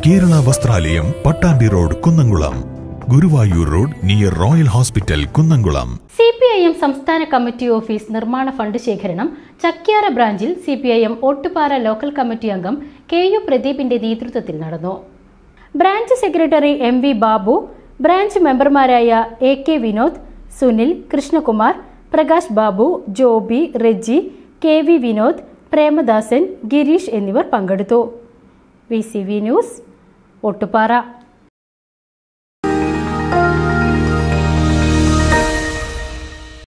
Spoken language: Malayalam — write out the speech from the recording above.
Kerala Vasthralayam Pattambi road Kunnamkulam Guruvayur road near royal hospital Kunnamkulam C P I M സംസ്ഥാന കമ്മിറ്റി ഓഫീസ് നിർമ്മാണ ഫണ്ട് ശേഖരണം ചക്യാര ബ്രാഞ്ചിൽ C P I M Ottupara local committee അംഗം കെ യു പ്രദീപിന്റെ നേതൃത്വത്തിൽ നടന്നു branch secretary M V Babu branch മെമ്പർമാരായ A K Vinod Sunil Krishnakumar Prakash Babu Joby Reji K V Vinod Premadasan Gireesh എന്നിവർ പങ്കെടുത്തു V C V news Ottupara